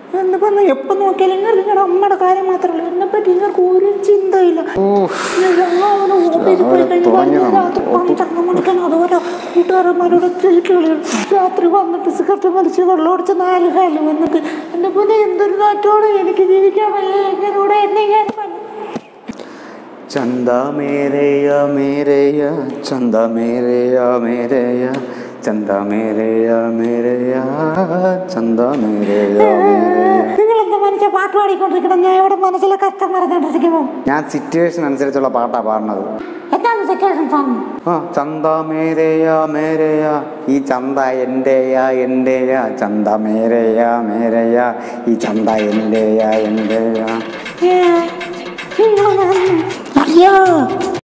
എന്ന് പറഞ്ഞാൽ എപ്പോൾ നോക്കിയാലും ഇങ്ങനെ നിങ്ങളുടെ അമ്മയുടെ കാര്യം മാത്രമല്ല എന്നെ പറ്റി നിങ്ങൾക്ക് ഒരു ചിന്തയില്ല ഞങ്ങളവനെ ഓഫീസിൽ പോയി കഴിഞ്ഞ് ഭയങ്കര രാത്രി പന്ത്രണ്ട് മണിക്കാണ് അതുപോലെ കൂട്ടുകാരന്മാരോട് ചീട്ട് കളികൾ രാത്രി വന്നിട്ട് സിഗരറ്റ് വലിച്ച് വെള്ളം അടിച്ച് നാല് കാലിൽ വന്നിട്ട് എൻ്റെ പോലെ എന്തൊരു നാട്ടോടെ എനിക്ക് ജീവിക്കാൻ വയ്യ എങ്ങനൂടെ എന്നെ ഞാൻ ചന്ത മേരയ മേരയ ചന്ത മേരയ മേരയ ചന്ത മേരയ മേരയ ചന്ത മേരയ മേരയ നിങ്ങളെന്താ മനുഷ്യ പാട്ട് പാടിക്കൊണ്ടിരിക്കണം ഞാൻ ഇവിടെ മനസ്സിലെ കഷ്ടം പറഞ്ഞോണ്ടിരിക്കുമ്പോൾ ഞാൻ സിറ്റുവേഷൻ അനുസരിച്ചുള്ള പാട്ടാ പാടുന്നത് എന്താണ് സിറ്റുവേഷൻ സോങ് ആ ചന്ത മേരയ മേരയ ഈ ചന്ത എന്റെയാ എന്റെയാ ചന്ത മേരയ മേരയ ഈ ചന്ത എന്റെയാ എന്റെയാ അയ്യോ